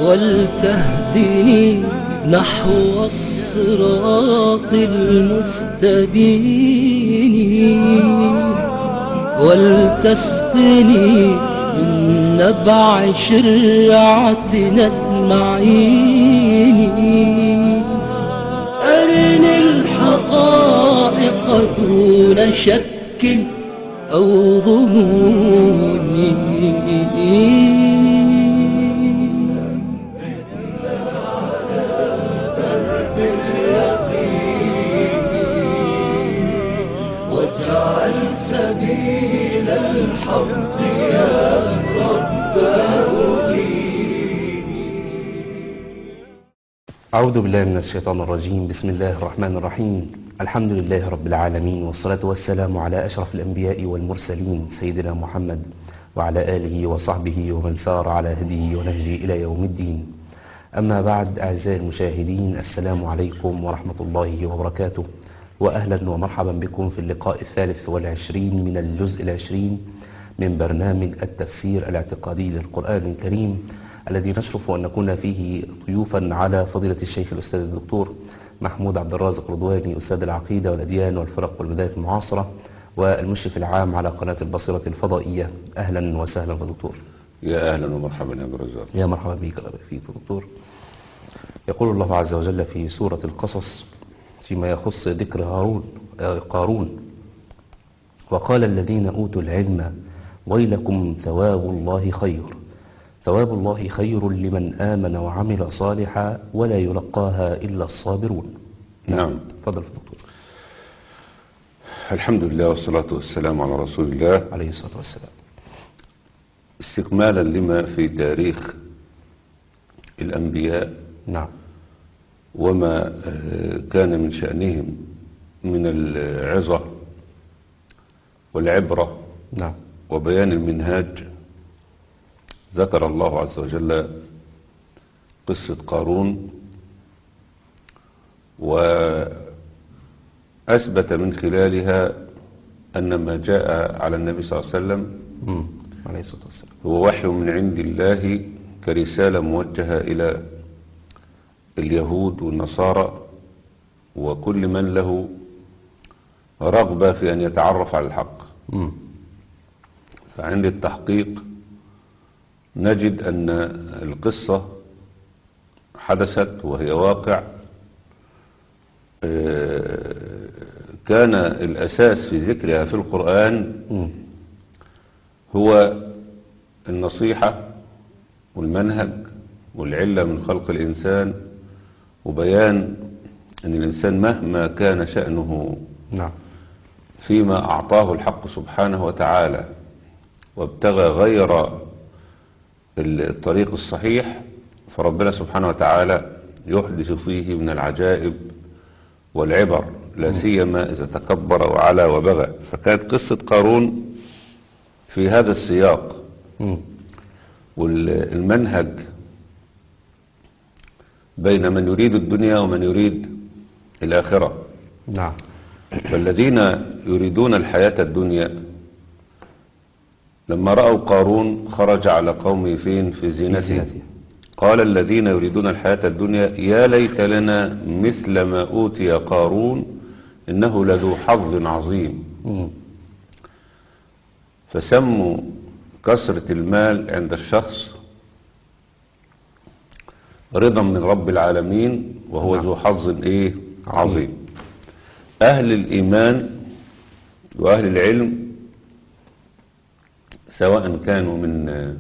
ولتهدني نحو الصراط المستبين ولتسقني من نبع شرعتنا المعين أرني الحقائق دون شك أو ظنون واجعل سبيل الحق يا رب أعوذ بالله من الشيطان الرجيم بسم الله الرحمن الرحيم الحمد لله رب العالمين والصلاة والسلام على أشرف الأنبياء والمرسلين سيدنا محمد وعلى آله وصحبه ومن سار على هديه ونهجه إلى يوم الدين أما بعد أعزائي المشاهدين السلام عليكم ورحمة الله وبركاته وأهلا ومرحبا بكم في اللقاء الثالث والعشرين من الجزء العشرين من برنامج التفسير الاعتقادي للقرآن الكريم الذي نشرف أن نكون فيه ضيوفا على فضيلة الشيخ الأستاذ الدكتور محمود عبد الرازق رضواني أستاذ العقيدة والأديان والفرق والمذاهب المعاصرة والمشرف العام على قناة البصيرة الفضائية أهلا وسهلا يا دكتور يا اهلا ومرحبا يا ابو رزاق يا مرحبا بك الله يبارك فيك يا دكتور يقول الله عز وجل في سورة القصص فيما يخص ذكر هارون آه، قارون وقال الذين أوتوا العلم ويلكم ثواب الله خير ثواب الله خير لمن آمن وعمل صالحا ولا يلقاها إلا الصابرون نعم. تفضل يا دكتور الحمد لله والصلاة والسلام على رسول الله عليه الصلاة والسلام استكمالا لما في تاريخ الأنبياء نعم وما آه، كان من شأنهم من العظة والعبرة نعم وبيان المنهاج ذكر الله عز وجل قصة قارون وأثبت من خلالها أن ما جاء على النبي صلى الله عليه وسلم مم. عليه الصلاة والسلام هو وحي من عند الله كرسالة موجهة إلى اليهود والنصارى وكل من له رغبة في أن يتعرف على الحق مم. فعند التحقيق نجد أن القصة حدثت وهي واقع آه، كان الأساس في ذكرها في القرآن مم. هو النصيحة والمنهج والعلة من خلق الإنسان وبيان أن الإنسان مهما كان شأنه نعم فيما أعطاه الحق سبحانه وتعالى وابتغى غير الطريق الصحيح فربنا سبحانه وتعالى يحدث فيه من العجائب والعبر لا سيما إذا تكبر وعلى وبغى فكانت قصة قارون في هذا السياق مم. والمنهج بين من يريد الدنيا ومن يريد الآخرة نعم فالذين يريدون الحياة الدنيا لما رأوا قارون خرج على قومه فين في زينته زينته. قال الذين يريدون الحياة الدنيا يا ليت لنا مثل ما أوتي قارون إنه لذو حظ عظيم مم. فسموا كثرة المال عند الشخص رضا من رب العالمين وهو نعم. ذو حظ ايه عظيم اهل الايمان واهل العلم سواء كانوا من آه،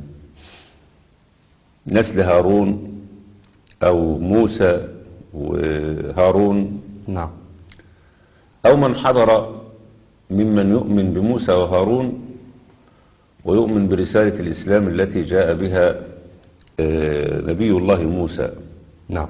نسل هارون او موسى وهارون نعم أو من حضر ممن يؤمن بموسى وهارون ويؤمن برسالة الإسلام التي جاء بها آه، نبي الله موسى نعم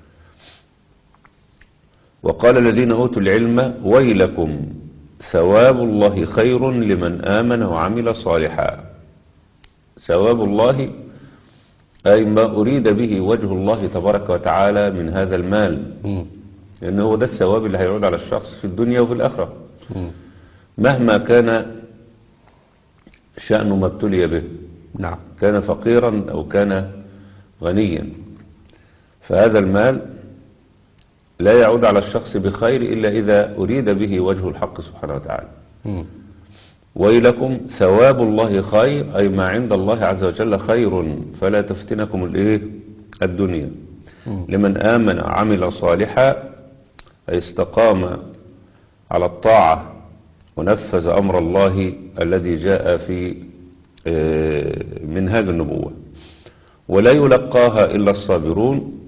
وقال الذين أوتوا العلم ويلكم ثواب الله خير لمن آمن وعمل صالحا ثواب الله أي ما أريد به وجه الله تبارك وتعالى من هذا المال مم. لأنه هو ده الثواب اللي هيعود على الشخص في الدنيا وفي الآخرة مم. مهما كان شأنه ما ابتلي به نعم كان فقيرا أو كان غنيا فهذا المال لا يعود على الشخص بخير إلا إذا أريد به وجه الحق سبحانه وتعالى مم. ويلكم ثواب الله خير أي ما عند الله عز وجل خير فلا تفتنكم الإيه الدنيا لمن آمن وعمل صالحا أي استقام على الطاعة ونفذ أمر الله الذي جاء في آه، منهاج النبوة ولا يلقاها إلا الصابرون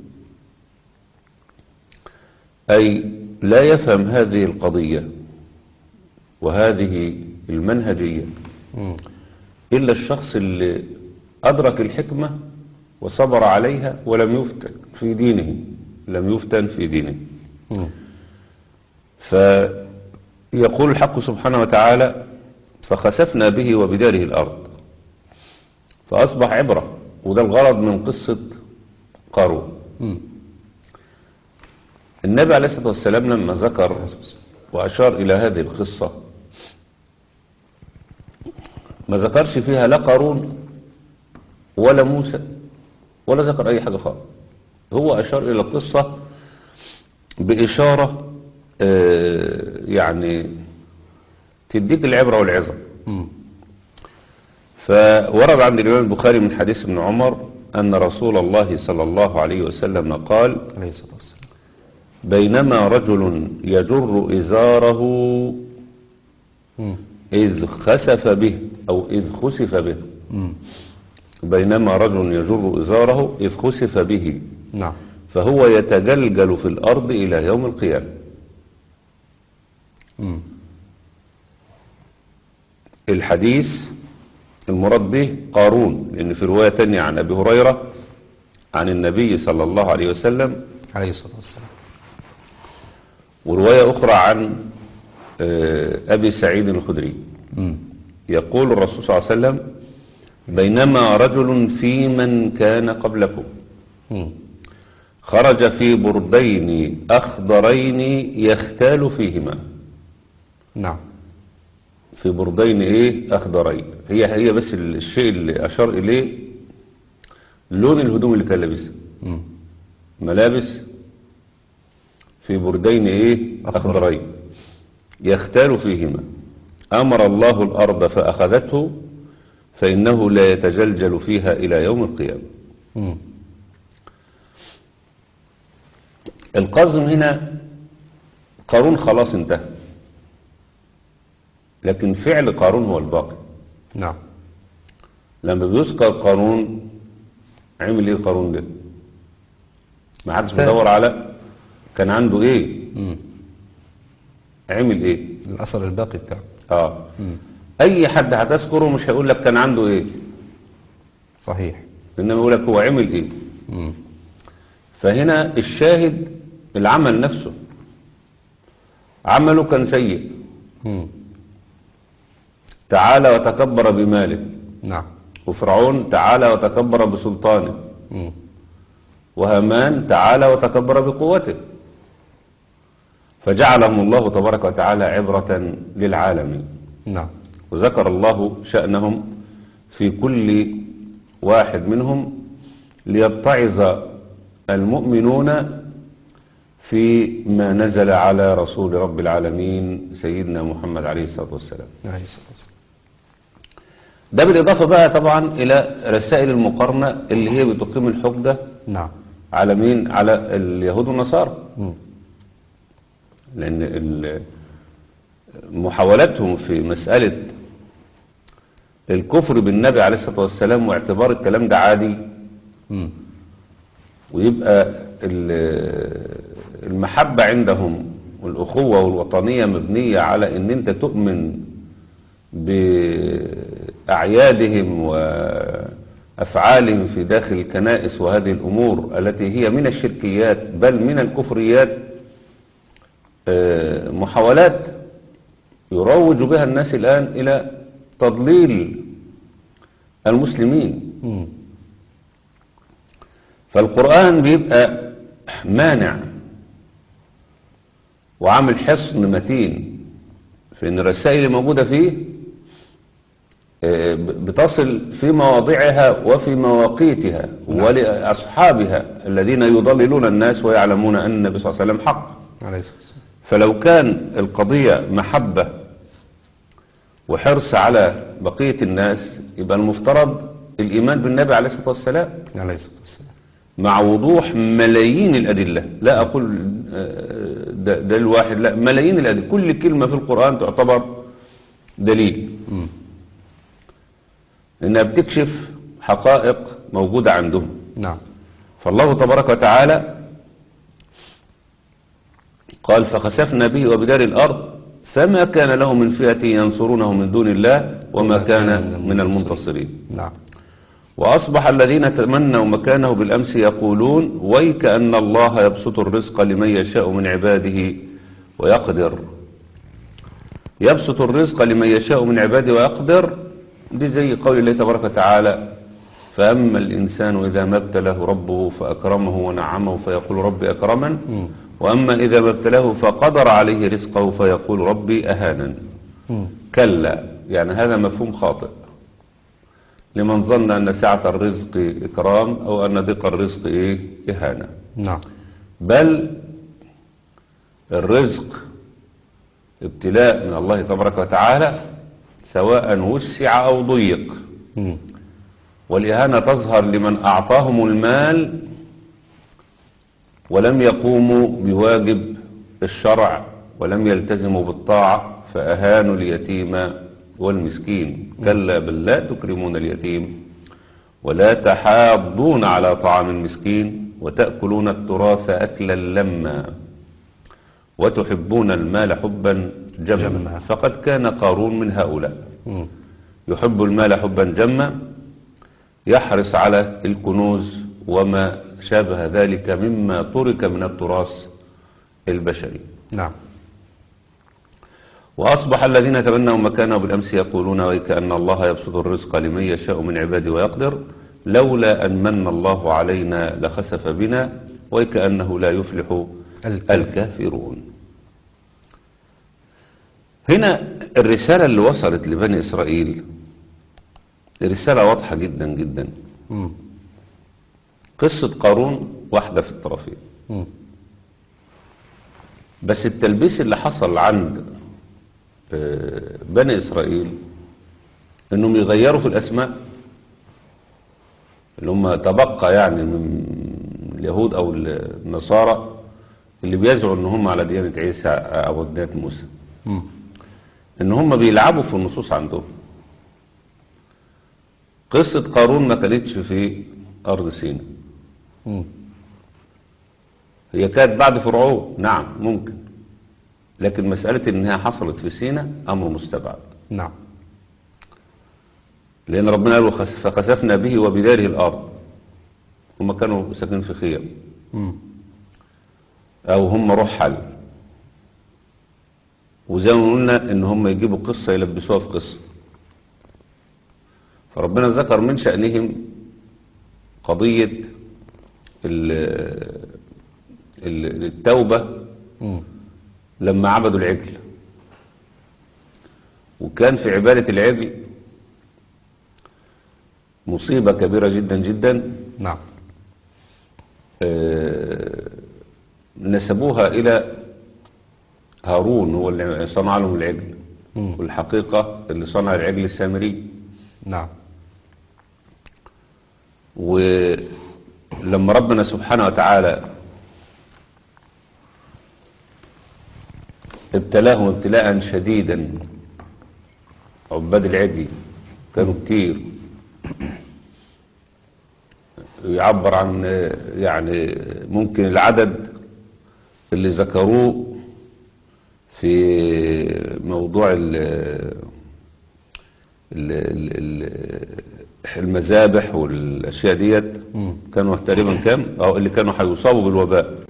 أي لا يفهم هذه القضية وهذه المنهجية مم. إلا الشخص اللي أدرك الحكمة وصبر عليها ولم يفتن في دينه لم يفتن في دينه مم. فيقول الحق سبحانه وتعالى فخسفنا به وبداره الأرض فأصبح عبرة وده الغرض من قصة قارون مم. النبي عليه الصلاة والسلام لما ذكر وأشار إلى هذه القصة ما ذكرش فيها لا قارون ولا موسى ولا ذكر أي حاجة خالص هو أشار إلى القصة بإشارة آه، يعني تديك العبرة والعظة مم. فورد عند الإمام البخاري من حديث ابن عمر أن رسول الله صلى الله عليه وسلم قال عليه الصلاة والسلام بينما رجل يجر إزاره مم. إذ خسف به أو إذ خسف به مم. بينما رجل يجر إزاره إذ خسف به نعم فهو يتجلجل في الأرض إلى يوم القيامة مم. الحديث المراد به قارون لأن في رواية تانية عن أبي هريرة عن النبي صلى الله عليه وسلم عليه الصلاة والسلام ورواية أخرى عن آه، أبي سعيد الخدري مم. يقول الرسول صلى الله عليه وسلم بينما رجل في من كان قبلكم مم. خرج في بردين أخضرين يختال فيهما نعم في بردين إيه أخضرين هي هي بس الشيء اللي أشار إليه لون الهدوم اللي كان لابسها مم. ملابس في بردين إيه أخضرين يختال فيهما أمر الله الأرض فأخذته فإنه لا يتجلجل فيها إلى يوم القيامة مم. القزم هنا قارون خلاص انتهى لكن فعل قارون هو الباقي نعم لما بيذكر قارون عمل ايه قارون ده ما حدش انتهى. بيدور على كان عنده ايه مم. عمل ايه الأثر الباقي بتاعه اه مم. اي حد هتذكره مش هيقول لك كان عنده ايه صحيح انما يقول لك هو عمل ايه مم. فهنا الشاهد العمل نفسه عمله كان سيء مم. تعالى وتكبر بماله نعم وفرعون تعالى وتكبر بسلطانه مم. وهامان تعالى وتكبر بقوته فجعلهم الله تبارك وتعالى عبرة للعالمين نعم وذكر الله شأنهم في كل واحد منهم ليتعظ المؤمنون في ما نزل على رسول رب العالمين سيدنا محمد عليه الصلاة والسلام عليه الصلاة والسلام ده بالإضافة بقى طبعا إلى رسائل المقارنة اللي هي بتقيم الحجة نعم على مين على اليهود والنصارى مم. لأن ال- محاولتهم في مسألة الكفر بالنبي عليه الصلاة والسلام واعتبار الكلام ده عادي مم. ويبقى ال- المحبة عندهم والأخوة والوطنية مبنية على أن أنت تؤمن بأعيادهم وأفعالهم في داخل الكنائس وهذه الأمور التي هي من الشركيات بل من الكفريات آه، محاولات يروج بها الناس الآن إلى تضليل المسلمين مم. فالقرآن بيبقى مانع وعامل حصن متين في ان الرسائل اللي موجودة فيه آه، ب- بتصل في مواضعها وفي مواقيتها ولأصحابها الذين يضللون الناس ويعلمون أن النبي صلى الله عليه وسلم حق عليه الصلاة والسلام فلو كان القضية محبة وحرص على بقية الناس يبقى المفترض الإيمان بالنبي عليه الصلاة والسلام عليه الصلاة والسلام مع وضوح ملايين الأدلة لا أقول آه، ده, ده الواحد لا ملايين الأدلة كل كلمة في القرآن تعتبر دليل مم. إنها بتكشف حقائق موجودة عندهم نعم فالله تبارك وتعالى قال فخسفنا به وبدار الأرض فما كان له من فئة ينصرونه من دون الله وما كان من المنتصرين نعم وأصبح الذين تمنوا مكانه بالأمس يقولون ويك أن الله يبسط الرزق لمن يشاء من عباده ويقدر يبسط الرزق لمن يشاء من عباده ويقدر دي زي قول الله تبارك وتعالى فأما الإنسان إذا ما ابتلاه ربه فأكرمه ونعمه فيقول ربي أكرمن مم. وأما إذا ما ابتلاه فقدر عليه رزقه فيقول ربي أهانن مم. كلا يعني هذا مفهوم خاطئ لمن ظن أن سعة الرزق إكرام أو أن ضيق الرزق إيه إهانة نعم بل الرزق ابتلاء من الله تبارك وتعالى سواء وسع أو ضيق مم. والإهانة تظهر لمن أعطاهم المال ولم يقوموا بواجب الشرع ولم يلتزموا بالطاعة فأهانوا اليتيم والمسكين كلا بل لا تكرمون اليتيم ولا تحاضون على طعام المسكين وتأكلون التراث أكلا لما وتحبون المال حبا جما جما. فقد كان قارون من هؤلاء مم. يحب المال حبا جما يحرص على الكنوز وما شابه ذلك مما ترك من التراث البشري نعم وأصبح الذين تمنوا مكانه بالأمس يقولون ويكأن الله يبسط الرزق لمن يشاء من عباده ويقدر لولا أن من الله علينا لخسف بنا ويكأنه لا يفلح الكافر. الكافرون هنا الرسالة اللي وصلت لبني إسرائيل رسالة واضحة جدا جدا مم. قصة قارون واحدة في الطرفين مم. بس التلبيس اللي حصل عند آه، بني إسرائيل انهم يغيروا في الاسماء اللي هم تبقى يعني من اليهود او النصارى اللي بيزعوا ان هم على ديانة عيسى او ديانة موسى مم. ان هم بيلعبوا في النصوص عندهم قصة قارون ما كانتش في ارض سيناء مم. هي كانت بعد فرعون نعم ممكن لكن مسألة انها حصلت في سيناء امر مستبعد نعم لأن ربنا قال وخس- فخسفنا به وبداره الأرض هم كانوا ساكنين في خيام مم. أو هم رحل وزي ما قلنا إن هم يجيبوا قصة يلبسوها في قصة فربنا ذكر من شأنهم قضية ال- ال- التوبة مم. لما عبدوا العجل وكان في عبادة العجل مصيبة كبيرة جدا جدا نعم آه، نسبوها إلى هارون هو اللي صنع لهم العجل مم. والحقيقة اللي صنع العجل السامري نعم ولما ربنا سبحانه وتعالى ابتلاهم ابتلاء شديدا عباد العجل كانوا كتير يعبر عن يعني ممكن العدد اللي ذكروه في موضوع ال ال ال المذابح والاشياء ديت مم. كانوا تقريبا كام او اللي كانوا هيصابوا بالوباء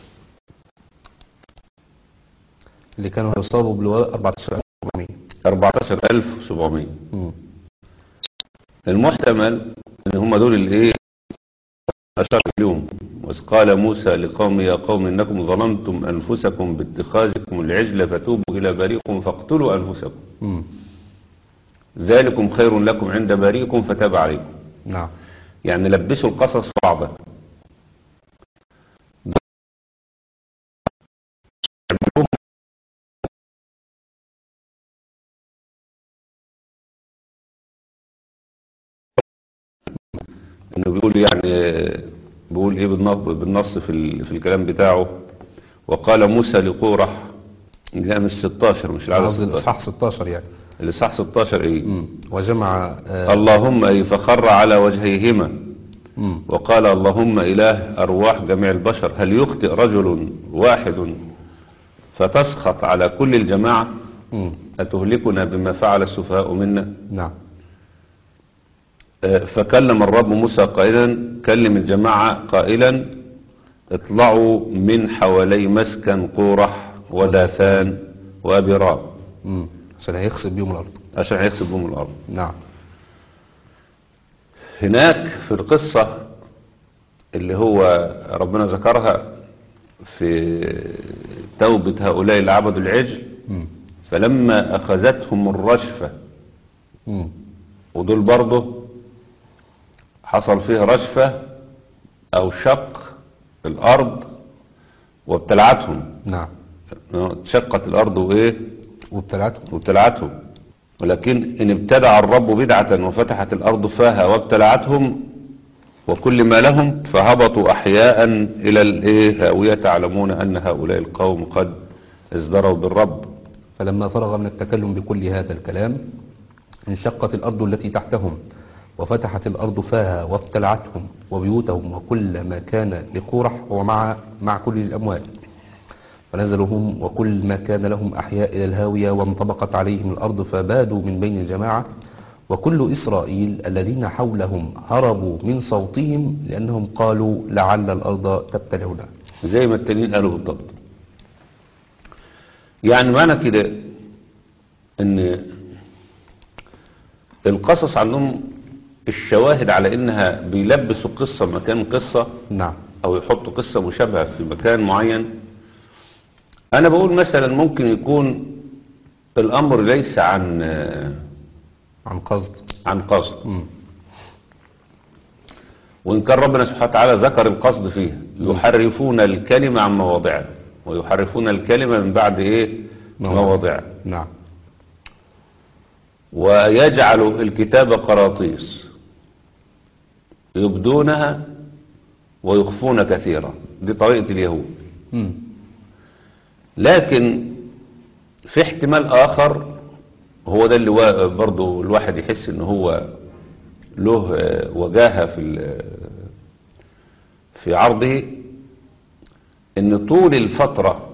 اللي كانوا يصابوا بالوباء 14400 14700 مم. المحتمل ان هم دول اللي ايه اشار اليوم واذ قال موسى لقوم يا قوم انكم ظلمتم انفسكم باتخاذكم العجل فتوبوا الى بارئكم فاقتلوا انفسكم مم. ذلكم خير لكم عند بارئكم فتاب عليكم نعم يعني لبسوا القصص في بعضها انه بيقول يعني بيقول ايه بالنص, بالنص في, ال- في الكلام بتاعه وقال موسى لقورح لا مش 16 مش العدد قصدي 16 الاصحاح 16 يعني الاصحاح 16 ايه مم. وجمع آه اللهم اي فخر على وجهيهما مم. وقال اللهم إله أرواح جميع البشر هل يخطئ رجل واحد فتسخط على كل الجماعة مم. أتهلكنا بما فعل السفهاء منا نعم آه، فكلم الرب موسى قائلا كلم الجماعة قائلا اطلعوا من حوالي مسكن قورح وداثان وأبيرام مم. عشان هيخسف بيهم الارض عشان هيخسف بهم الأرض نعم هناك في القصة اللي هو ربنا ذكرها في توبة هؤلاء اللي عبدوا العجل مم. فلما أخذتهم الرشفة مم. ودول برضه حصل فيه رشفة أو شق الأرض وابتلعتهم نعم شقت الأرض وإيه وابتلعتهم وابتلعتهم ولكن إن ابتدع الرب بدعة وفتحت الأرض فاها وابتلعتهم وكل ما لهم فهبطوا أحياء إلى الإيه هاوية تعلمون أن هؤلاء القوم قد ازدروا بالرب فلما فرغ من التكلم بكل هذا الكلام انشقت الأرض التي تحتهم وفتحت الأرض فاها وابتلعتهم وبيوتهم وكل ما كان لقورح ومع مع كل الأموال فنزلوا هم وكل ما كان لهم أحياء إلى الهاوية وانطبقت عليهم الأرض فبادوا من بين الجماعة وكل إسرائيل الذين حولهم هربوا من صوتهم لأنهم قالوا لعل الأرض تبتلعنا زي ما التانيين قالوا بالضبط يعني معنى كده ان القصص عندهم الشواهد على انها بيلبسوا قصة مكان قصة نعم او يحطوا قصة مشابهة في مكان معين انا بقول مثلا ممكن يكون الامر ليس عن عن قصد عن قصد مم. وإن كان ربنا سبحانه وتعالى ذكر القصد فيها يحرفون الكلمة عن مواضعها ويحرفون الكلمة من بعد إيه مواضعها نعم ويجعل الكتاب قراطيس يبدونها ويخفون كثيرا دي طريقة اليهود مم. لكن في احتمال آخر هو ده اللي وا- برضو الواحد يحس ان هو له آه، وجاهة في ال- في عرضه ان طول الفترة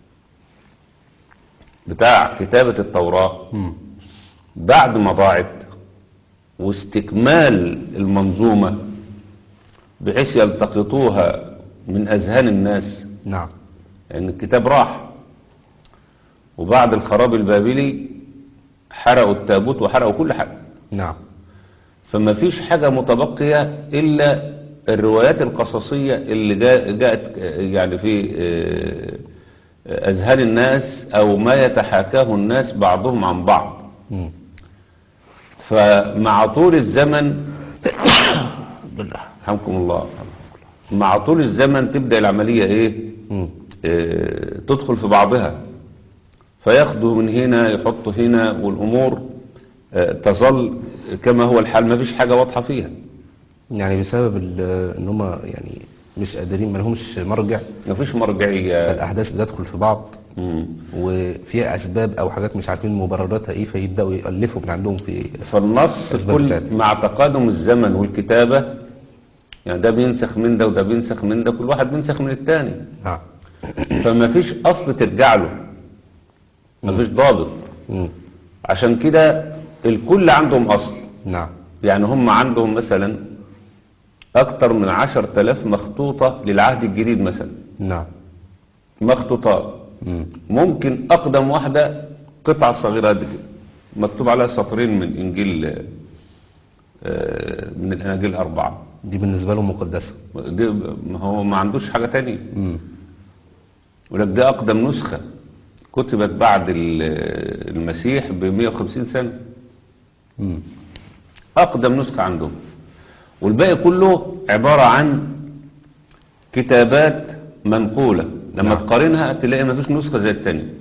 بتاع كتابة التوراة مم. بعد ما ضاعت واستكمال المنظومة بحيث يلتقطوها من أذهان الناس نعم لأن يعني الكتاب راح وبعد الخراب البابلي حرقوا التابوت وحرقوا كل حاجة نعم فما فيش حاجة متبقية إلا الروايات القصصية اللي جا- جاءت يعني في آه، أذهان الناس أو ما يتحاكاه الناس بعضهم عن بعض مم. فمع طول الزمن رحمكم الله مع طول الزمن تبدأ العملية إيه مم. آه، تدخل في بعضها فياخدوا من هنا يحطوا هنا والأمور آه، تظل كما هو الحال ما فيش حاجة واضحة فيها يعني بسبب ال- ان هم يعني مش قادرين ما لهمش مرجع ما فيش مرجعية فالاحداث بتدخل في بعض مم. وفيها اسباب او حاجات مش عارفين مبرراتها ايه فيبداوا يالفوا من عندهم في فالنص أسباب كل بتاعتها. مع تقادم الزمن والكتابة يعني ده بينسخ من ده وده بينسخ من ده كل واحد بينسخ من التاني نعم فما فيش أصل ترجع له ما فيش ضابط مم. عشان كده الكل عندهم أصل نعم يعني هم عندهم مثلا أكتر من عشر تلاف مخطوطة للعهد الجديد مثلا نعم مخطوطات مم. ممكن أقدم واحدة قطعة صغيرة قد كده مكتوب عليها سطرين من إنجيل آه، من الأناجيل الأربعة دي بالنسبه لهم مقدسه دي ما هو ما عندوش حاجة تانية مم. ولك دي أقدم نسخة كتبت بعد ال- المسيح ب 150 سنة مم. أقدم نسخة عندهم والباقي كله عبارة عن كتابات منقولة لما نعم. تقارنها تلاقي ما فيش نسخة زي التانية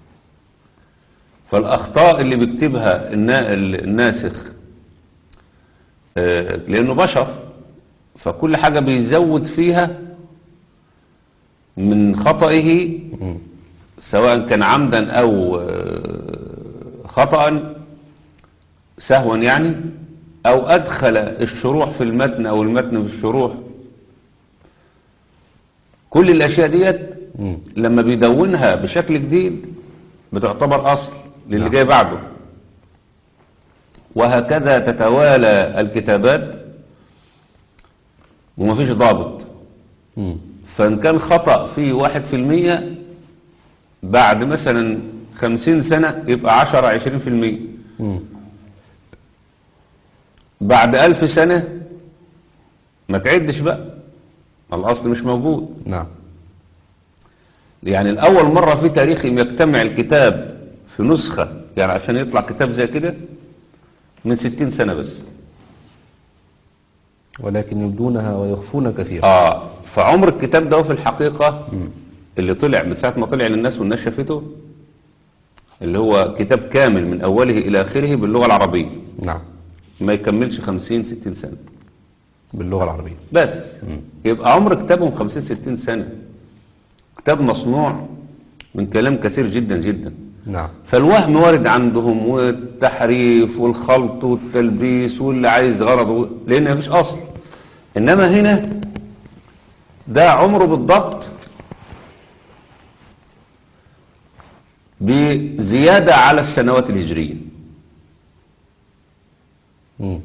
فالأخطاء اللي بيكتبها النا- الناسخ آه، لأنه بشر فكل حاجة بيزود فيها من خطئه مم. سواء كان عمدا أو آه، خطأ سهوا يعني أو أدخل الشروح في المتن أو المتن في الشروح كل الأشياء ديت مم. لما بيدونها بشكل جديد بتعتبر أصل للي نعم. جاي بعده وهكذا تتوالى الكتابات ومفيش ضابط مم. فإن كان خطأ فيه واحد في المية بعد مثلا خمسين سنة يبقى عشرة عشرين في المية مم. بعد ألف سنة ما تعدش بقى الأصل مش موجود نعم يعني الأول مرة في تاريخهم يجتمع الكتاب في نسخة يعني عشان يطلع كتاب زي كده من ستين سنة بس ولكن يبدونها ويخفون كثيرا آه فعمر الكتاب ده هو في الحقيقة مم. اللي طلع من ساعة ما طلع للناس والناس شافته اللي هو كتاب كامل من أوله إلى آخره باللغة العربية نعم ما يكملش خمسين ستين سنة باللغة العربية بس مم. يبقى عمر كتابهم خمسين ستين سنة كتاب مصنوع من كلام كثير جدا جدا نعم فالوهم وارد عندهم والتحريف والخلط والتلبيس واللي عايز غرضه لان مفيش اصل انما هنا ده عمره بالضبط بزيادة على السنوات الهجرية مم.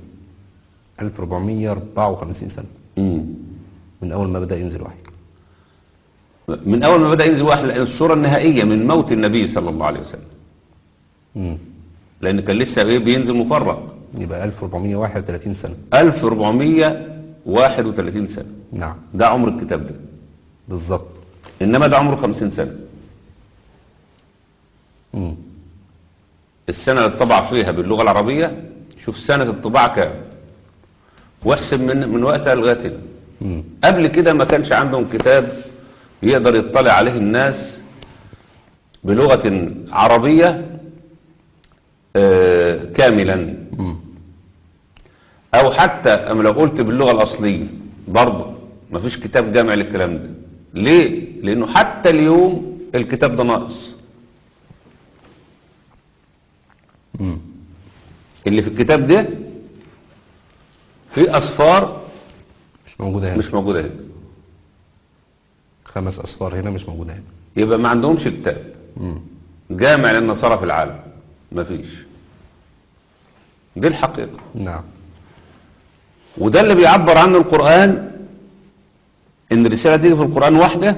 1454 سنة مم. من أول ما بدأ ينزل وحي من اول ما بدأ ينزل واحد لأن الصورة النهائية من موت النبي صلى الله عليه وسلم مم. لان كان لسه إيه بينزل مفرق يبقى 1431 سنة 1431 سنة نعم ده عمر الكتاب ده بالظبط انما ده عمره 50 سنة مم. السنة اللي اتطبع فيها باللغة العربية شوف سنة الطباعة كام واحسب من من وقتها لغاية هنا مم. قبل كده ما كانش عندهم كتاب يقدر يطلع عليه الناس بلغة عربية آه، كاملا مم. او حتى اما لو قلت باللغة الاصلية برضه ما فيش كتاب جامع للكلام ده ليه لانه حتى اليوم الكتاب ده ناقص مم. اللي في الكتاب ده في اصفار مش موجودة هنا مش موجودة هنا خمس أصفار هنا مش موجودة هنا يبقى ما عندهمش كتاب مم. جامع للنصارى في العالم مفيش دي الحقيقة نعم وده اللي بيعبر عنه القرآن ان الرسالة تيجي في القرآن واحدة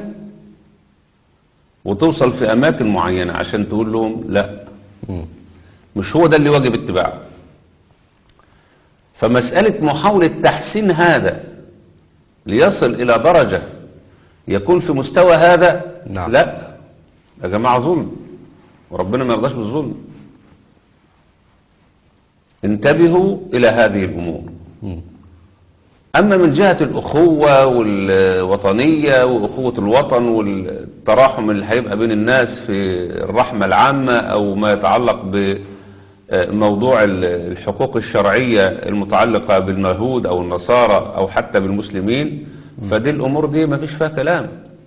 وتوصل في اماكن معينة عشان تقول لهم لا مم. مش هو ده اللي واجب اتباعه فمسألة محاولة تحسين هذا ليصل إلى درجة يكون في مستوى هذا نعم. لا يا جماعة ظلم وربنا ما يرضاش بالظلم انتبهوا إلى هذه الأمور مم. أما من جهة الأخوة والوطنية وأخوة الوطن والتراحم اللي هيبقى بين الناس في الرحمة العامة أو ما يتعلق بموضوع الحقوق الشرعية المتعلقة بالمهود أو النصارى أو حتى بالمسلمين فدي الأمور دي ما فيش فيها كلام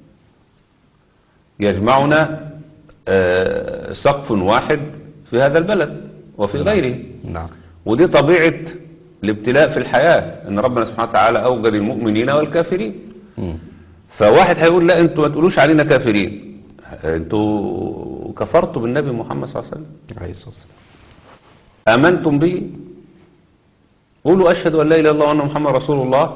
يجمعنا آه، سقف واحد في هذا البلد وفي غيره نعم ودي طبيعة الابتلاء في الحياة ان ربنا سبحانه وتعالى اوجد المؤمنين والكافرين مم. فواحد هيقول لا انتوا ما تقولوش علينا كافرين انتوا كفرتوا بالنبي محمد صلى الله عليه وسلم عليه الصلاة والسلام امنتم به قولوا اشهد ان لا اله الا الله وان محمد رسول الله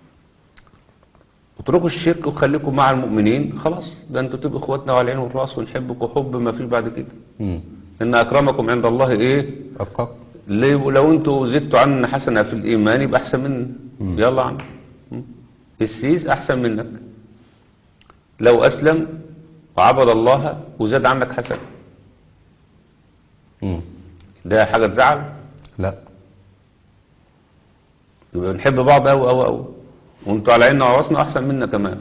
اتركوا الشرك وخليكم مع المؤمنين خلاص ده انتوا تبقوا اخواتنا وعلى العين والراس ونحبكم حب ما فيش بعد كده مم. ان اكرمكم عند الله ايه أتقاكم ليه لو انتوا زدتوا عنا حسنة في الإيمان يبقى أحسن منا يلا عم السيس أحسن منك لو أسلم وعبد الله وزاد عنك حسنة مم. ده حاجة تزعل لا يبقى بنحب بعض أوي أوي أوي وانتوا على عيننا وعراسنا أحسن منا كمان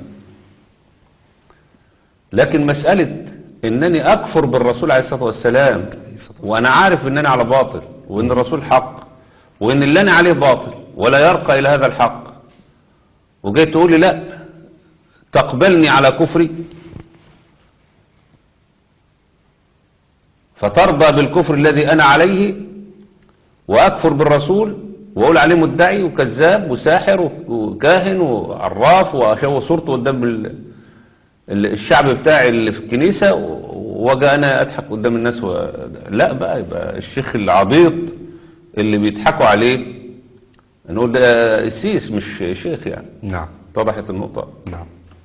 لكن مسألة إنني أكفر بالرسول عليه الصلاة والسلام الصلاة والسلام. وأنا عارف إن أنا على باطل وإن الرسول حق وإن اللي أنا عليه باطل ولا يرقى إلى هذا الحق وجاي تقول لي لا تقبلني على كفري فترضى بالكفر الذي أنا عليه وأكفر بالرسول وأقول عليه مدعي وكذاب وساحر وكاهن وعراف وأشوه صورته قدام ال- ال- الشعب بتاعي اللي في الكنيسة وجاء أنا أضحك قدام الناس و... لا بقى يبقى الشيخ العبيط اللي بيضحكوا عليه نقول ده السيس مش شيخ يعني نعم اتضحت النقطة نعم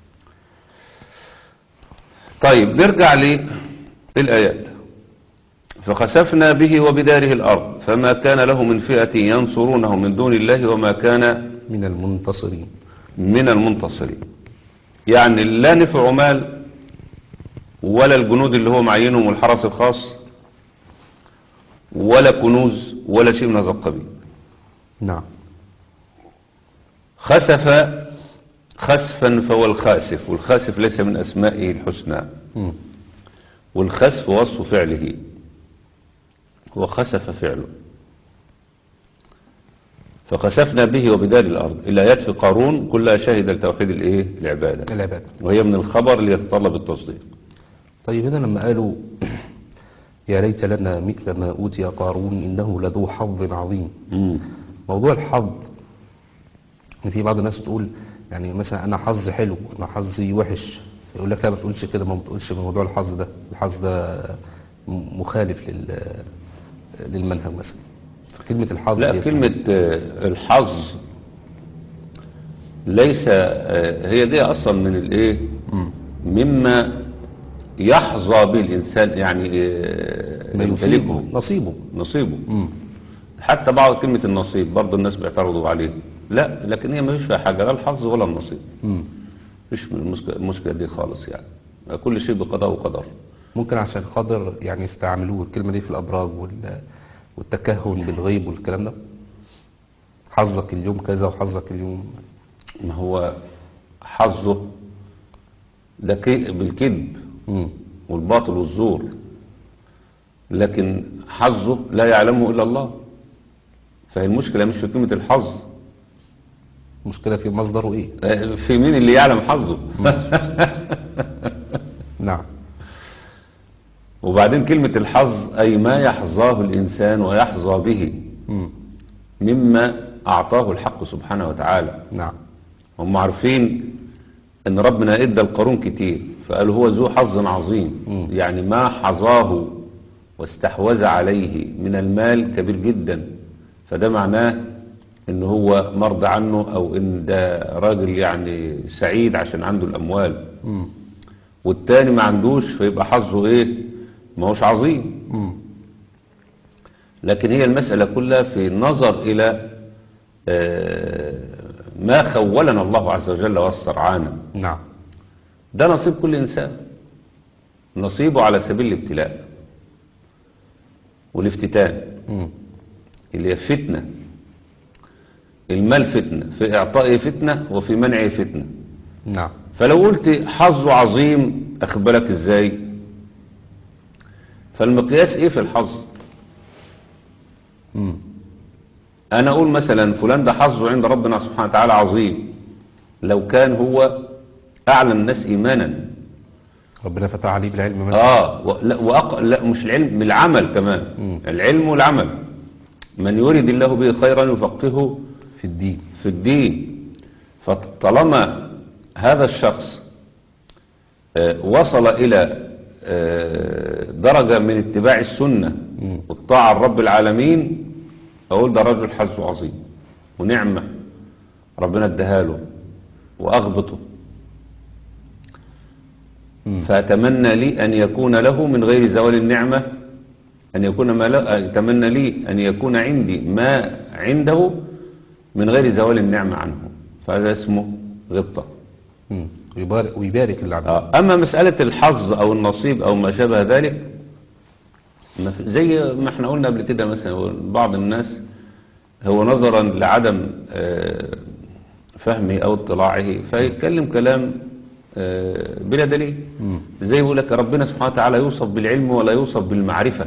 طيب نرجع للآيات فخسفنا به وبداره الأرض فما كان له من فئة ينصرونه من دون الله وما كان من المنتصرين من المنتصرين يعني لا نفع مال ولا الجنود اللي هو معينهم والحرس الخاص ولا كنوز ولا شيء من هذا القبيل نعم خسف خسفا فهو الخاسف والخاسف ليس من أسمائه الحسنى مم. والخسف وصف فعله وخسف فعله فخسفنا به وبدار الأرض الآيات في قارون كلها شهد لتوحيد الإيه؟ العبادة العبادة وهي من الخبر اللي يتطلب التصديق طيب هنا لما قالوا يا ليت لنا مثل ما أوتي قارون إنه لذو حظ عظيم مم. موضوع الحظ إن في بعض الناس تقول يعني مثلا أنا حظي حلو أنا حظي وحش يقول لك لا ما تقولش كده ما بتقولش موضوع الحظ ده الحظ ده م- مخالف لل للمنهج مثلا كلمة الحظ لا دي- كلمة آه، الحظ ليس آه، هي دي أصلا من الإيه مم. مما يحظى به الإنسان يعني آه، ما يمتلكه يصيبه نصيبه نصيبه مم. حتى بعض كلمة النصيب برضه الناس بيعترضوا عليه لا لكن هي ما فيش فيها حاجة لا الحظ ولا النصيب مم. مفيش من المشكلة, المشكلة دي خالص يعني كل شيء بقضاء وقدر ممكن عشان خاطر يعني يستعملوه الكلمة دي في الأبراج وال... والتكهن بالغيب والكلام ده حظك اليوم كذا وحظك اليوم ما هو حظه ده كي- بالكذب مم. والباطل والزور لكن حظه لا يعلمه إلا الله فهي المشكلة مش في قيمة الحظ مشكلة في مصدره إيه آه، في مين اللي يعلم حظه نعم وبعدين كلمة الحظ أي ما يحظاه الإنسان ويحظى به مم. مما أعطاه الحق سبحانه وتعالى نعم هم عارفين ان ربنا ادى القارون كتير فقالوا هو ذو حظ عظيم مم. يعني ما حظاه واستحوذ عليه من المال كبير جدا فده معناه ان هو مرضى عنه او ان ده راجل يعني سعيد عشان عنده الاموال مم. والتاني ما عندوش فيبقى حظه ايه ما هوش عظيم مم. لكن هي المسألة كلها في النظر إلى آه، ما خولنا الله عز وجل واسترعانا نعم ده نصيب كل إنسان نصيبه على سبيل الابتلاء والافتتان مم. اللي هي فتنة المال فتنة في إعطائه فتنة وفي منعه فتنة نعم فلو قلت حظه عظيم أخبرك إزاي فالمقياس إيه في الحظ مم. أنا أقول مثلا فلان ده حظه عند ربنا سبحانه وتعالى عظيم لو كان هو أعلى الناس إيمانا ربنا فتح عليه بالعلم مثلا آه و- لا, وأق... لا مش العلم بالعمل كمان مم. العلم والعمل من يريد الله به خيرا يفقهه في الدين في الدين فطالما هذا الشخص آه، وصل إلى آه، درجة من اتباع السنة مم. والطاعة لرب العالمين أقول ده رجل حظه عظيم ونعمة ربنا اداها له وأغبطه مم. فأتمنى لي أن يكون له من غير زوال النعمة أن يكون ما له أتمنى لي أن يكون عندي ما عنده من غير زوال النعمة عنه فهذا اسمه غبطة مم. ويبارك, ويبارك اللي عنده آه، أما مسألة الحظ أو النصيب أو ما شابه ذلك ما في- زي ما احنا قلنا قبل كده مثلا بعض الناس هو نظرا لعدم آه، فهمه أو اطلاعه فيتكلم كلام آه، بلا دليل مم. زي يقول لك ربنا سبحانه وتعالى يوصف بالعلم ولا يوصف بالمعرفة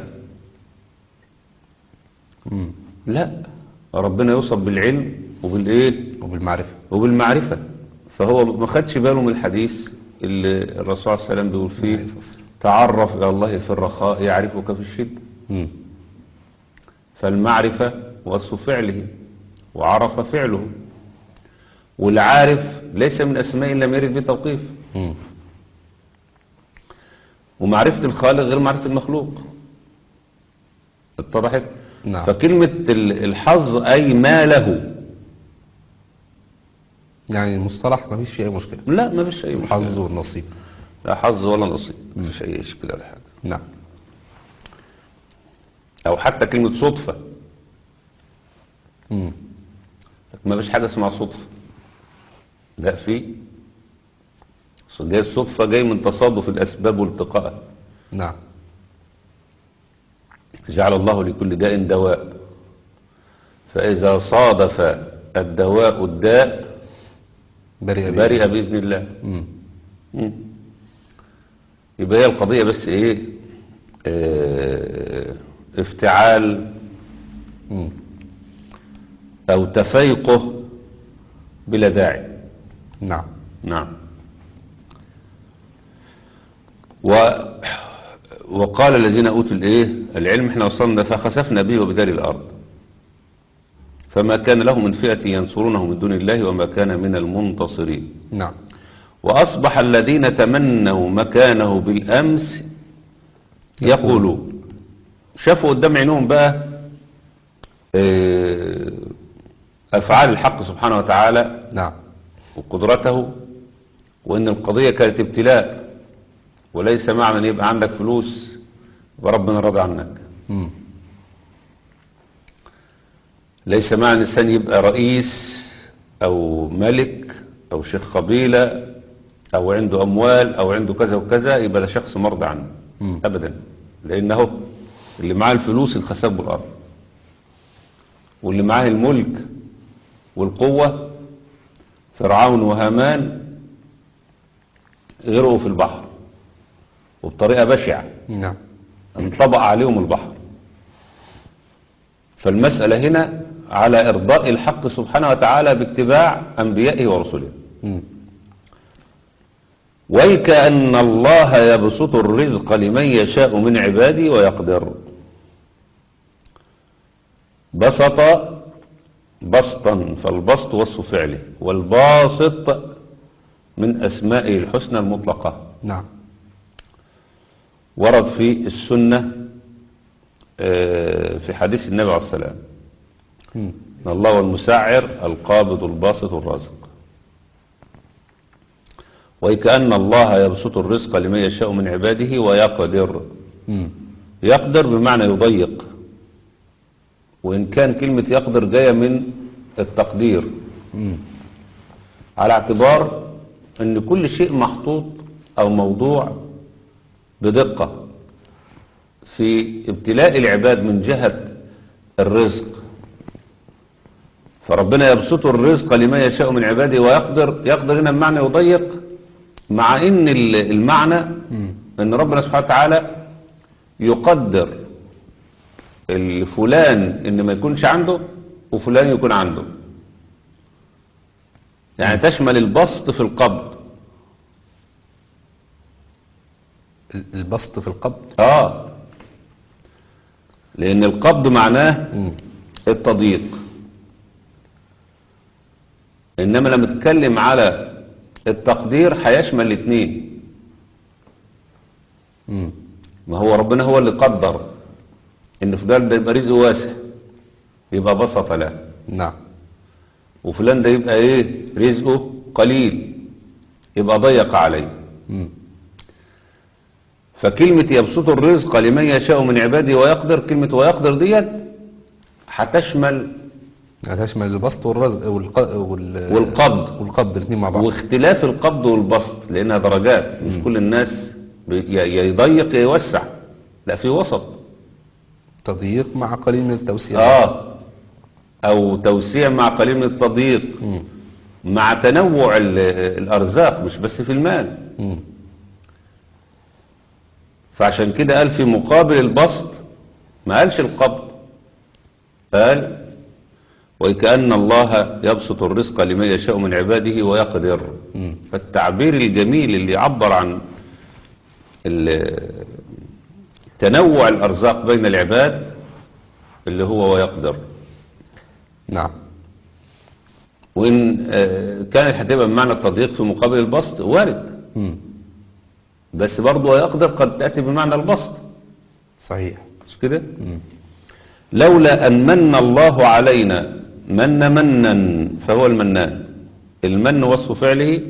مم. لا ربنا يوصف بالعلم وبالايه وبالمعرفة وبالمعرفة فهو ما خدش باله من الحديث اللي الرسول صلى الله عليه وسلم بيقول فيه عليه الصلاة والسلام. تعرف إلى الله في الرخاء يعرفك في الشدة مم. فالمعرفة وصف فعله وعرف فعله والعارف ليس من أسماء لم يرد بتوقيف مم. ومعرفة الخالق غير معرفة المخلوق اتضحت نعم. فكلمة ال- الحظ أي ما له يعني المصطلح ما فيش فيه أي مشكلة لا ما فيش أي مشكلة. الحظ والنصيب لا حظ ولا نصيب ما فيش أي إشكال ولا حاجة نعم أو حتى كلمة صدفة مم. ما فيش حاجة اسمها صدفة لا في أصل جاي الصدفة جاي من تصادف الأسباب والتقائها نعم جعل الله لكل داء دواء فإذا صادف الدواء الداء برئ برئ بإذن الله مم. مم. يبقى هي القضية بس إيه آه، افتعال مم. أو تفيقه بلا داعي نعم نعم و وقال الذين أوتوا الإيه العلم احنا وصلنا فخسفنا به وبدار الأرض فما كان له من فئة ينصرونه من دون الله وما كان من المنتصرين نعم وأصبح الذين تمنوا مكانه بالأمس يقولوا شافوا قدام عينهم بقى آه، أفعال الحق سبحانه وتعالى نعم وقدرته وإن القضية كانت ابتلاء وليس معنى أن يبقى عندك فلوس يبقى ربنا راضي عنك مم. ليس معنى الإنسان يبقى رئيس أو ملك أو شيخ قبيلة أو عنده أموال أو عنده كذا وكذا يبقى ده شخص مرضى عنه مم. أبدا لأنه اللي معاه الفلوس الخساب بالأرض واللي معاه الملك والقوة فرعون وهامان غرقوا في البحر وبطريقة بشعة نعم انطبق عليهم البحر فالمسألة هنا على إرضاء الحق سبحانه وتعالى باتباع أنبيائه ورسله مم. ويكأن الله يبسط الرزق لمن يشاء من عباده ويقدر بسط بسطا فالبسط وصف فعله والباسط من أسمائه الحسنى المطلقة نعم ورد في السنة آه، في حديث النبي عليه السلام مم. إن الله هو المسعر القابض الباسط الرازق وكأن الله يبسط الرزق لمن يشاء من عباده ويقدر مم. يقدر بمعنى يضيق وإن كان كلمة يقدر جاية من التقدير مم. على اعتبار أن كل شيء محطوط أو موضوع بدقة في ابتلاء العباد من جهة الرزق فربنا يبسط الرزق لمن يشاء من عباده ويقدر يقدر هنا بمعنى يضيق مع ان ال- المعنى مم. ان ربنا سبحانه وتعالى يقدر الفلان ان ما يكونش عنده وفلان يكون عنده يعني تشمل البسط في القبض ال- البسط في القبض اه لان القبض معناه مم. التضييق انما لما تتكلم على التقدير هيشمل الاثنين مم. ما هو ربنا هو اللي قدر ان فلان ده يبقى رزقه واسع يبقى بسط له نعم وفلان ده يبقى ايه رزقه قليل يبقى ضيق عليه مم. فكلمة يبسط الرزق لمن يشاء من عباده ويقدر كلمة ويقدر ديت هتشمل يعني تشمل البسط والرزق والق... وال... والقبض. والقبض الاثنين مع بعض واختلاف القبض والبسط لانها درجات مش كل الناس بي- يا يا يضيق يا يوسع لا في وسط تضييق مع قليل من التوسيع اه او توسيع مع قليل من التضييق مم. مع تنوع ال- الارزاق مش بس في المال مم. فعشان كده قال في مقابل البسط ما قالش القبض قال وكأن الله يبسط الرزق لمن يشاء من عباده ويقدر مم. فالتعبير الجميل اللي يعبر عن ال- تنوع الأرزاق بين العباد اللي هو ويقدر نعم وإن آه، كانت هتبقى بمعنى التضييق في مقابل البسط وارد مم. بس برضه ويقدر قد تأتي بمعنى البسط صحيح مش كده مم. لولا أن من الله علينا من منا فهو المنان المن وصف فعله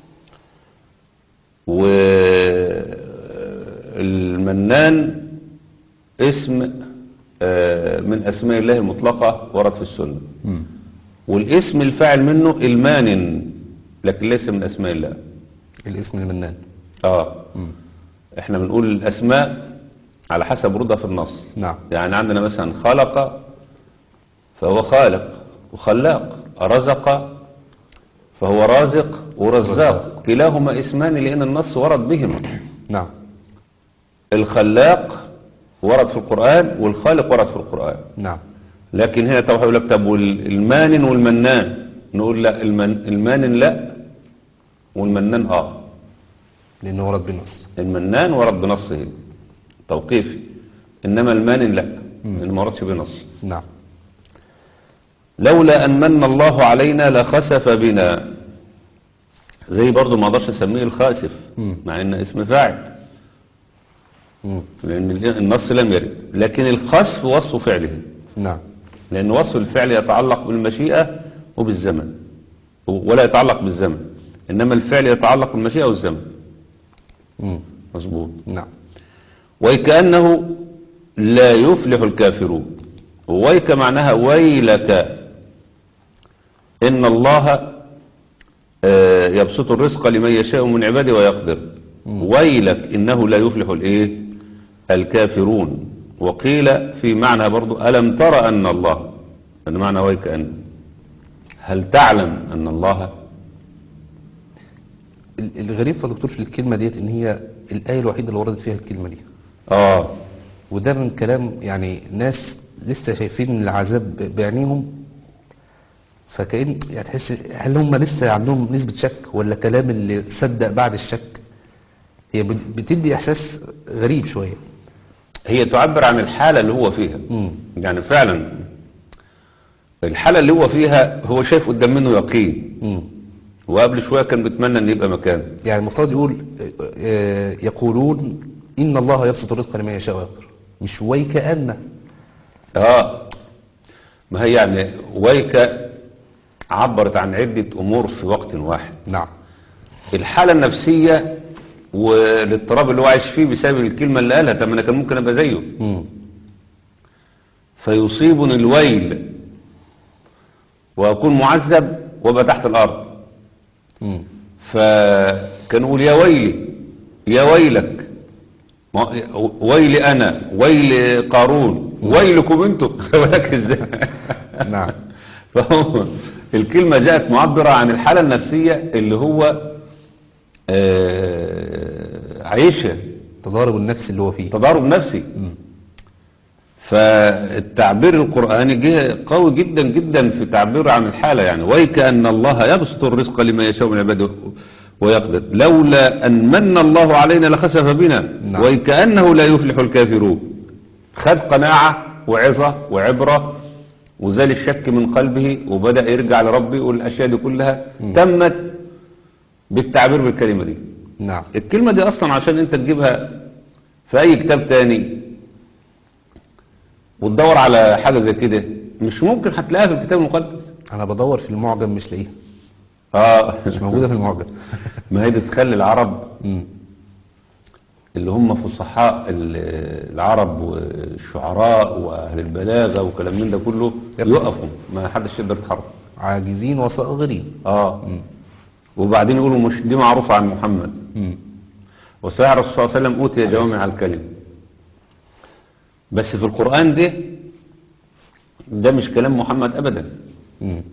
والمنان اسم آه، من أسماء الله المطلقة ورد في السنة مم. والاسم الفاعل منه المانن لكن ليس من أسماء الله الاسم المنان اه مم. احنا بنقول الأسماء على حسب ردها في النص نعم يعني عندنا مثلا خلق فهو خالق وخلاق رزق فهو رازق ورزاق كلاهما اسمان لأن النص ورد بهما نعم الخلاق ورد في القرآن والخالق ورد في القرآن نعم لكن هنا طبعا يقول لك طب والمانن والمنان نقول لا المن المانن لا والمنان اه لأنه ورد بالنص المنان ورد بنصه توقيفي انما المانن لا لانه ما وردش بنص نعم لولا أن من الله علينا لخسف بنا زي برضو ما اقدرش اسميه الخاسف مم. مع ان اسم فاعل مم. لان النص لم يرد لكن الخسف وصف فعله نعم لان وصف الفعل يتعلق بالمشيئة وبالزمن ولا يتعلق بالزمن انما الفعل يتعلق بالمشيئة والزمن مم. مظبوط نعم وكأنه لا يفلح الكافرون ويك معناها ويلك إن الله آه، يبسط الرزق لمن يشاء من عباده ويقدر ويلك إنه لا يفلح الإيه الكافرون وقيل في معنى برضو ألم ترى أن الله هذا معنى ويك أن هل تعلم أن الله ال- الغريب يا دكتور في الكلمة ديت إن هي الآية الوحيدة اللي وردت فيها الكلمة دي آه وده من كلام يعني ناس لسه شايفين العذاب ب- بعينيهم فكأن يعني تحس هل هم لسه عندهم نسبة شك ولا كلام اللي صدق بعد الشك هي بت- بتدي إحساس غريب شوية هي تعبر عن الحالة اللي هو فيها مم. يعني فعلا الحالة اللي هو فيها هو شايف قدام منه يقين مم. وقبل شوية كان بيتمنى ان يبقى مكانه يعني المفترض يقول آه، يقولون إن الله يبسط الرزق لمن يشاء ويقدر مش ويكأن اه ما هي يعني ويك عبرت عن عدة امور في وقت واحد نعم الحالة النفسية والاضطراب اللي هو عايش فيه بسبب الكلمة اللي قالها طب ما انا كان ممكن ابقى زيه مم. فيصيبني الويل واكون معذب وابقى تحت الارض مم. فكان يقول يا ويلي يا ويلك ما- ويلي انا ويل قارون ويلكم انتم ولك ازاي نعم فهو الكلمة جاءت معبرة عن الحالة النفسية اللي هو آه، عايشها تضارب النفس اللي هو فيه تضارب نفسي فالتعبير القرآني جه قوي جدا جدا في تعبير عن الحالة يعني ويكأن الله يبسط الرزق لمن يشاء من عباده ويقدر لولا أن من الله علينا لخسف بنا نعم. ويكأنه لا يفلح الكافرون خد قناعة وعظة وعبرة وزال الشك من قلبه وبدأ يرجع لربه والأشياء دي كلها تمت بالتعبير بالكلمة دي نعم الكلمة دي أصلا عشان أنت تجيبها في أي كتاب تاني وتدور على حاجة زي كده مش ممكن هتلاقيها في الكتاب المقدس أنا بدور في المعجم مش لاقيها اه مش موجودة في المعجم ما هي دي تخلي العرب مم. اللي هم فصحاء ال- العرب والشعراء واهل البلاغه وكلام من ده كله يقفوا ما حدش يقدر يتحرك عاجزين وصائغرين اه وبعدين يقولوا مش دي معروفه عن محمد مم. وصحيح الرسول صلى الله عليه وسلم اوتي جوامع الكلم بس في القران ده ده مش كلام محمد أبدا مم.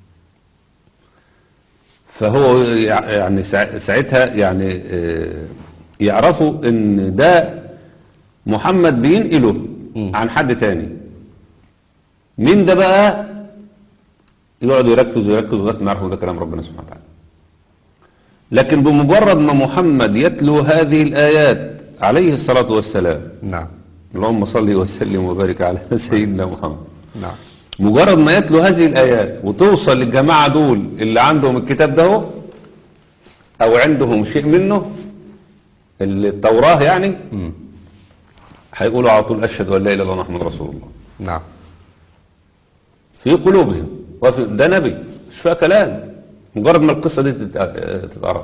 فهو يع- يعني سا- ساعتها يعني آه، يعرفوا ان ده محمد بينقله مم. عن حد تاني مين ده بقى يقعدوا يركزوا يركزوا لغايه ما يعرفوا ده كلام ربنا سبحانه وتعالى لكن بمجرد ما محمد يتلو هذه الآيات عليه الصلاة والسلام نعم اللهم صل وسلم وبارك على سيدنا محمد نعم مجرد ما يتلو هذه الآيات وتوصل للجماعة دول اللي عندهم الكتاب ده هو، أو عندهم شيء منه التوراة يعني مم. هيقولوا على طول أشهد أن لا إله إلا الله محمد رسول الله نعم في قلوبهم وفي ده نبي مش فيها كلام مجرد ما القصة دي تت- تتعرف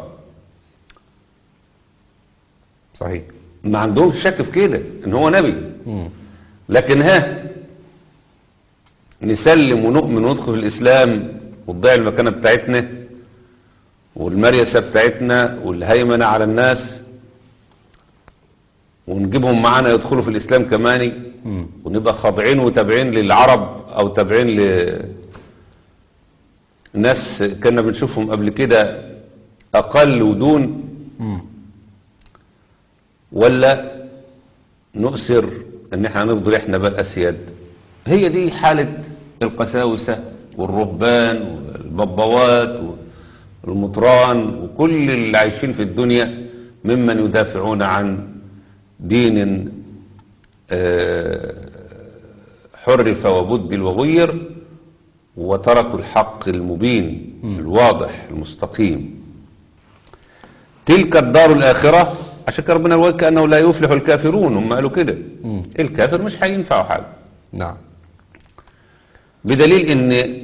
صحيح ما عندهمش شك في كده ان هو نبي مم. لكن ها نسلم ونؤمن وندخل في الإسلام وتضيع المكانة بتاعتنا والمريسة بتاعتنا والهيمنة على الناس ونجيبهم معانا يدخلوا في الإسلام كمان مم. ونبقى خاضعين وتابعين للعرب أو تابعين ل ناس كنا بنشوفهم قبل كده أقل ودون مم. ولا نؤثر ان احنا نفضل احنا بقى الاسياد هي دي حالة القساوسة والرهبان والببوات والمطران وكل اللي عايشين في الدنيا ممن يدافعون عن دين آه، حرف وبدل وغير وتركوا الحق المبين الواضح المستقيم تلك الدار الآخرة عشان كده ربنا يقول كأنه لا يفلح الكافرون هم قالوا كده مم. الكافر مش هينفعه حاجة نعم بدليل ان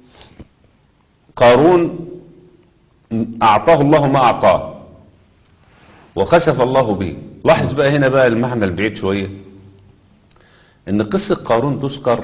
قارون اعطاه الله ما اعطاه وخسف الله به لاحظ بقى هنا بقى المعنى البعيد شوية ان قصة قارون تذكر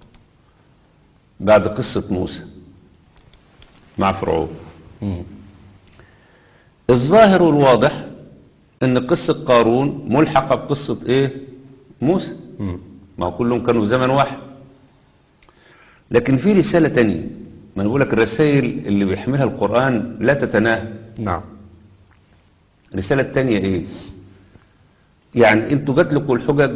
بعد قصة موسى مع فرعون مم. الظاهر والواضح ان قصة قارون ملحقة بقصة ايه موسى مم. ما هو كلهم كانوا في زمن واحد لكن في رسالة تانية ما انا بقول لك الرسائل اللي بيحملها القرآن لا تتناهى نعم الرسالة التانية ايه يعني انتوا جات لكم الحجج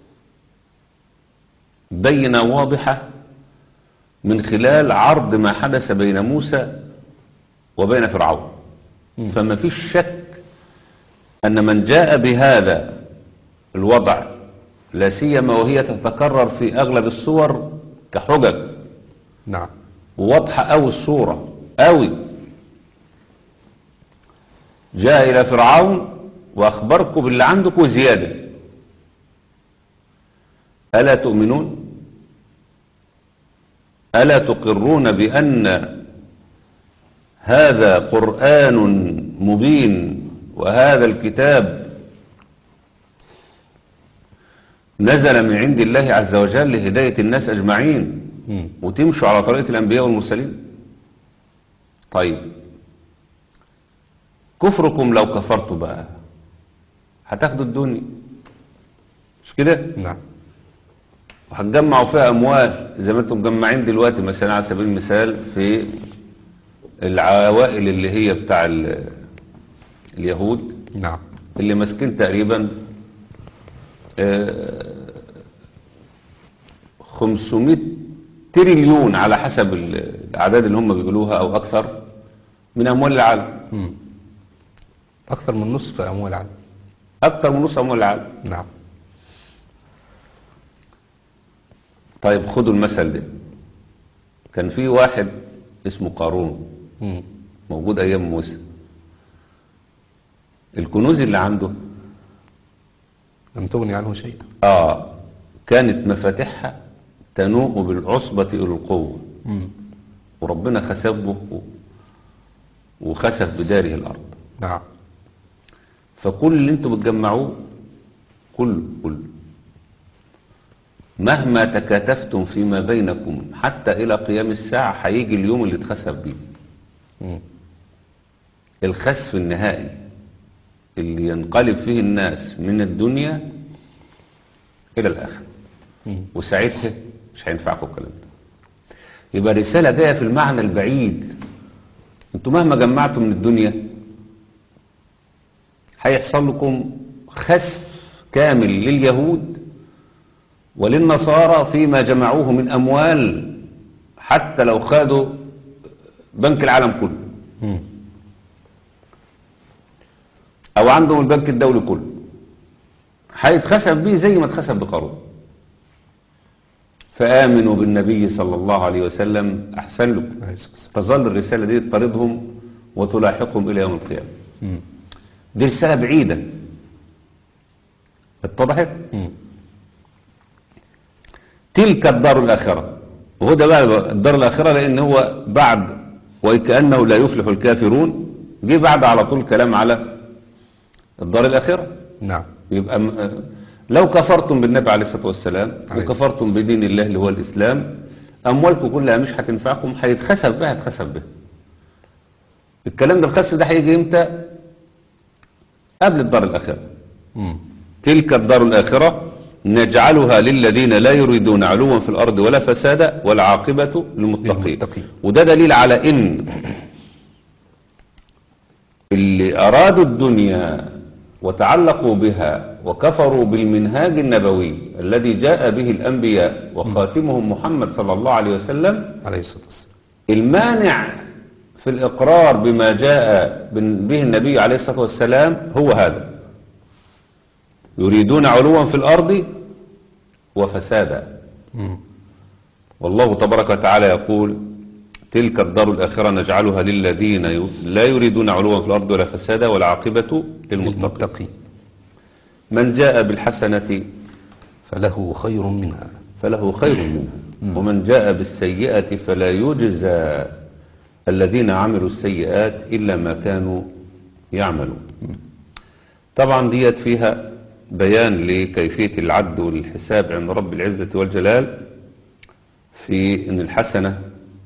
بينة واضحة من خلال عرض ما حدث بين موسى وبين فرعون فما فيش شك أن من جاء بهذا الوضع لا سيما وهي تتكرر في أغلب الصور كحجج نعم وواضحة أوي الصورة أوي جاء إلى فرعون وأخبركم باللي عندكم وزيادة ألا تؤمنون ألا تقرون بأن هذا قرآن مبين وهذا الكتاب نزل من عند الله عز وجل لهداية الناس أجمعين مم. وتمشوا على طريقة الأنبياء والمرسلين طيب كفركم لو كفرتوا بقى هتاخدوا الدنيا مش كده نعم وهتجمعوا فيها أموال زي ما انتم مجمعين دلوقتي مثلا على سبيل المثال في العوائل اللي هي بتاع ال- اليهود نعم اللي ماسكين تقريبا آه، 500 تريليون على حسب ال- الأعداد اللي هم بيقولوها أو أكثر من أموال العالم مم. أكثر من نصف أموال العالم أكثر من نص أموال العالم نعم طيب خدوا المثل ده كان في واحد اسمه قارون مم. موجود أيام موسى الكنوز اللي عنده لم تغني عنه شيئا آه كانت مفاتيحها تنوء بالعصبة إلى القوة مم. وربنا خسفه وخسف بداره الأرض نعم فكل اللي انتوا بتجمعوه كله كله مهما تكاتفتم فيما بينكم حتى إلى قيام الساعة هيجي اليوم اللي اتخسف بيه مم. الخسف النهائي اللي ينقلب فيه الناس من الدنيا إلى الآخرة مم. وساعتها مش هينفعكم الكلام ده يبقى الرسالة جاية في المعنى البعيد انتوا مهما جمعتوا من الدنيا هيحصل لكم خسف كامل لليهود وللنصارى فيما جمعوه من أموال حتى لو خدوا بنك العالم كله مم. أو عندهم البنك الدولي كله هيتخسف بيه زي ما اتخسف بقارون فآمنوا بالنبي صلى الله عليه وسلم أحسن لكم عليه الصلاة والسلام. تظل الرسالة دي تطاردهم وتلاحقهم إلى يوم القيامة مم. دي رسالة بعيدة اتضحت مم. تلك الدار الآخرة وهو ده بقى الدار الآخرة لأن هو بعد وكأنه لا يفلح الكافرون جه بعد على طول كلام على الدار الآخرة نعم يبقى م- آه، لو كفرتم بالنبي عليه الصلاة والسلام عليه وكفرتم بدين الله اللي هو الإسلام أموالكم كلها مش هتنفعكم هيتخسف بها هتخسف بها الكلام ده الخسف ده هيجي امتى قبل الدار الآخرة مم. تلك الدار الآخرة نجعلها للذين لا يريدون علوا في الأرض ولا فسادا والعاقبة للمتقين للمتقين. وده دليل على إن اللي أرادوا الدنيا وتعلقوا بها وكفروا بالمنهاج النبوي الذي جاء به الأنبياء وخاتمهم محمد صلى الله عليه وسلم عليه الصلاة والسلام المانع في الإقرار بما جاء بن- به النبي عليه الصلاة والسلام هو هذا يريدون علوا في الأرض وفسادا مم. والله تبارك وتعالى يقول تلك الدار الآخرة نجعلها للذين ي- لا يريدون علوا في الأرض ولا فسادا والعاقبة للمتقين للمتقين من جاء بالحسنة فله خير منها فله خير منها ومن جاء بالسيئة فلا يجزى الذين عملوا السيئات إلا ما كانوا يعملون طبعا ديت فيها بيان لكيفية العد والحساب عند رب العزة والجلال في أن الحسنة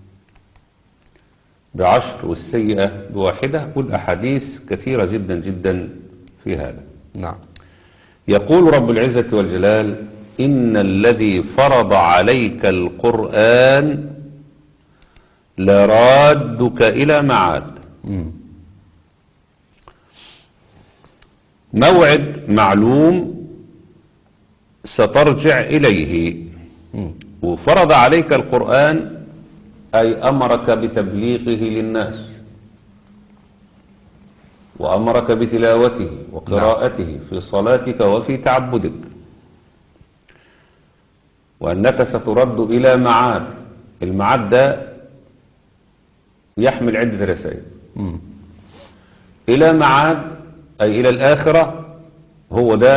بعشر والسيئة بواحدة والأحاديث كثيرة جدا جدا في هذا نعم يقول رب العزة والجلال إن الذي فرض عليك القرآن لرادك إلى معاد مم. موعد معلوم سترجع إليه مم. وفرض عليك القرآن أي أمرك بتبليغه للناس وأمرك بتلاوته وقراءته في صلاتك وفي تعبدك وأنك سترد إلى معاد المعاد ده يحمل عدة رسائل مم. إلى معاد أي إلى الآخرة هو ده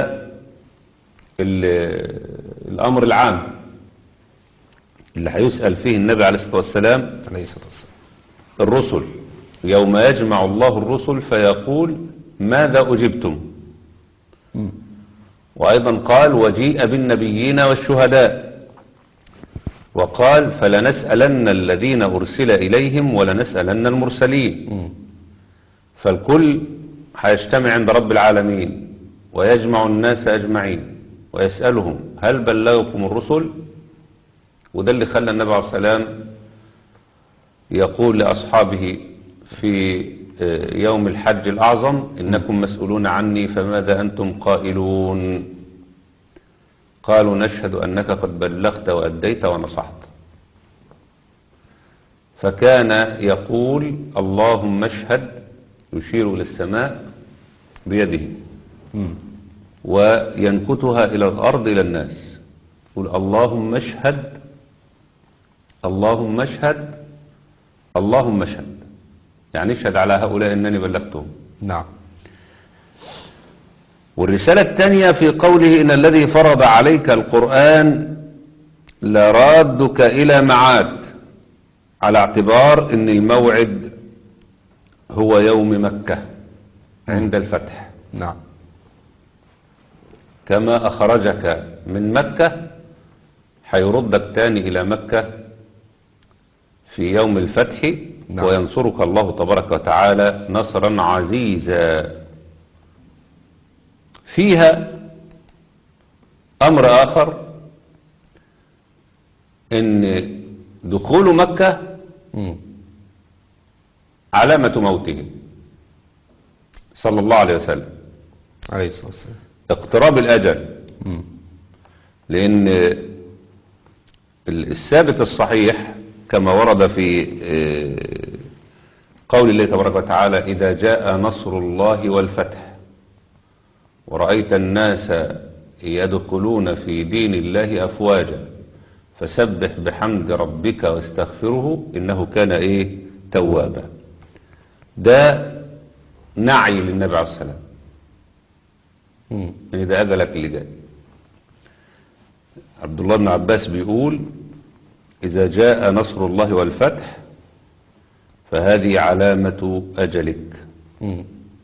ال- الأمر العام اللي هيسأل فيه النبي عليه الصلاة والسلام عليه الصلاة والسلام الرسل يوم يجمع الله الرسل فيقول ماذا أجبتم مم. وأيضا قال وجيء بالنبيين والشهداء وقال فلنسألن الذين أرسل إليهم ولنسألن المرسلين مم. فالكل هيجتمع عند رب العالمين ويجمع الناس أجمعين ويسألهم هل بلغكم الرسل وده اللي خلى النبي عليه السلام يقول لأصحابه في آه، يوم الحج الأعظم إنكم مسؤولون عني فماذا أنتم قائلون قالوا نشهد أنك قد بلغت وأديت ونصحت فكان يقول اللهم اشهد يشير إلى السماء بيده مم. وينكتها إلى الأرض إلى الناس يقول اللهم اشهد اللهم اشهد اللهم اشهد يعني اشهد على هؤلاء أنني بلغتهم نعم والرسالة الثانية في قوله إن الذي فرض عليك القرآن لرادك إلى معاد على اعتبار أن الموعد هو يوم مكة عند الفتح نعم كما أخرجك من مكة هيردك تاني إلى مكة في يوم الفتح نعم. وينصرك الله تبارك وتعالى نصرا عزيزا فيها أمر آخر ان دخول مكة مم. علامة موته صلى الله عليه وسلم عليه الصلاة والسلام اقتراب الأجل مم. لأن الثابت الصحيح كما ورد في آه، قول الله تبارك وتعالى إذا جاء نصر الله والفتح ورأيت الناس يدخلون في دين الله أفواجا فسبح بحمد ربك واستغفره إنه كان إيه توابا ده نعي للنبي عليه السلام مم. يعني ده أجلك اللي جاي عبد الله بن عباس بيقول إذا جاء نصر الله والفتح فهذه علامة أجلك مم.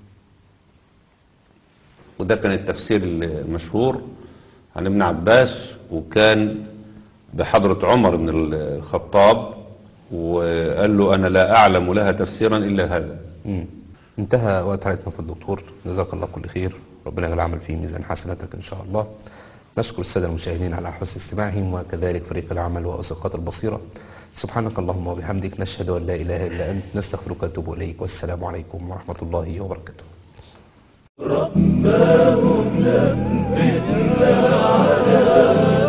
وده كان التفسير المشهور عن ابن عباس وكان بحضرة عمر بن الخطاب وقال له أنا لا أعلم لها تفسيرا إلا هذا مم. انتهى وقت حلقتنا في الدكتور جزاك الله كل خير ربنا يجعل العمل في ميزان حسناتك ان شاء الله نشكر الساده المشاهدين على حسن استماعهم وكذلك فريق العمل واسقاط البصيره سبحانك اللهم وبحمدك نشهد ان لا اله الا انت نستغفرك ونتوب اليك والسلام عليكم ورحمه الله وبركاته رباه ثبتنا على